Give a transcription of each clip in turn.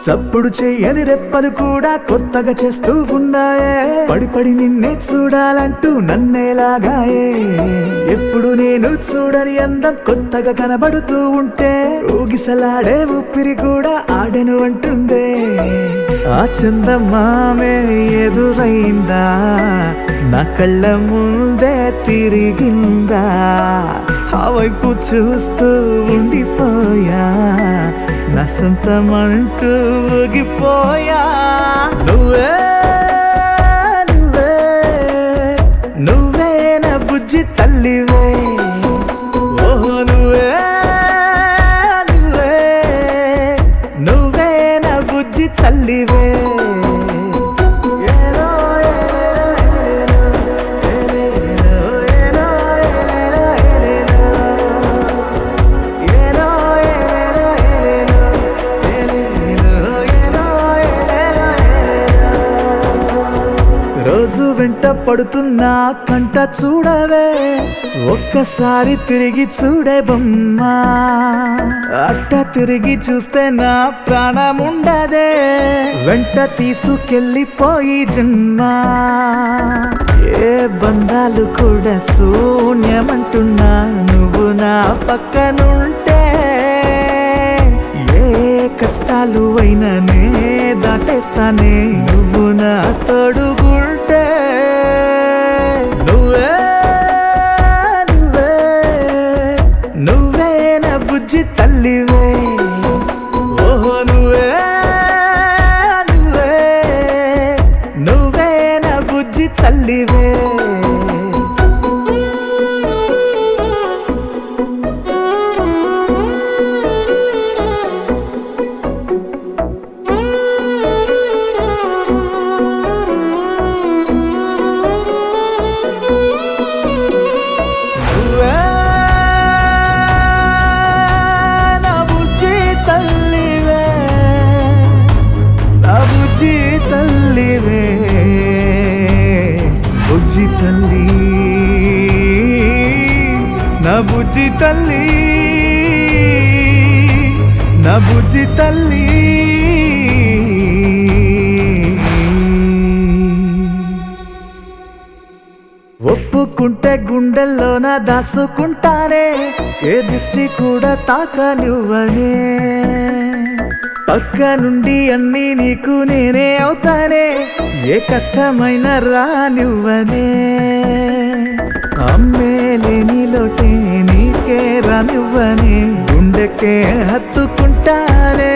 సప్పుడు చెయ్యని రెప్పలు కూడా కొత్తగా చేస్తూ ఉన్నాయే పడి పడి నిన్నే చూడాలంటూ నన్నేలాగాయే ఎప్పుడు నేను చూడని అందం కొత్తగా కనబడుతూ ఉంటే ఊగిసలాడే ఊపిరి కూడా ఆడెను అంటుందే ఆ చందమామే ఎదురైందా నా కళ్ళ ముందే తిరిగిందా ఆ వైపు చూస్తూ ఉండిపోయా నా సొంతమంటూ ఊగిపోయా నువ్వే నువ్వే నువ్వే నా బుజ్జి తల్లివే ఓహో నువ్వే నువ్వే నువ్వే నా బుజ్జి తల్లివే ఏలో ఏలేలో ఏలేలో ఏలేలో ఏలో ఏలేలో ఏలో ఏలేలో ఏలేలో ఏలేలో ఏలో ఏలేలో ఏలేలో రోజు వెంట పడుతున్నా కంట చూడవే ఒక్కసారి తిరిగి చూడే బొమ్మా అట్ట తిరిగి చూస్తే నా ప్రాణముండదే వెంట తీసుకెళ్ళిపోయి జన్మ ఏ బంధాలు కూడా శూన్యమంటున్నా నువ్వు నా పక్కనుంటే ఏ కష్టాలు అయినా నే దాటేస్తానే నువ్వు నా తోడుగుంటే నువ్వే నువ్వే నువ్వే నా బుజ్జి తల్లివే ఓహో నువ్వే నువ్వే నువ్వే నా బుజ్జి తల్లివే నువ్వే నా బుజ్జి తల్లివే నా బుజ్జి తల్లివే బుజ్జి తల్లి నా బుజ్జి తల్లి నా బుజ్జి తల్లి ఒప్పుకుంటే గుండెల్లోన దాసుకుంటానే ఏ దిష్టి కూడా తాకనివ్వనే పక్క నుండి అన్ని నీకు నేనే అవుతానే ఏ కష్టమైన రానివ్వనే అమ్మే లేని లోటే నీకే రానివ్వనే గుండెకే హత్తుకుంటానే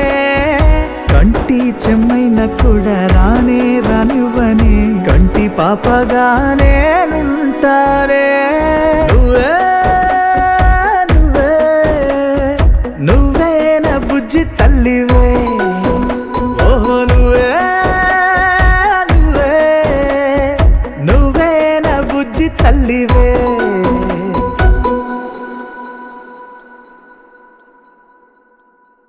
కంటి చెమ్మైన కూడా రానే రానివ్వనే కంటి పాపగానే ఉంటారే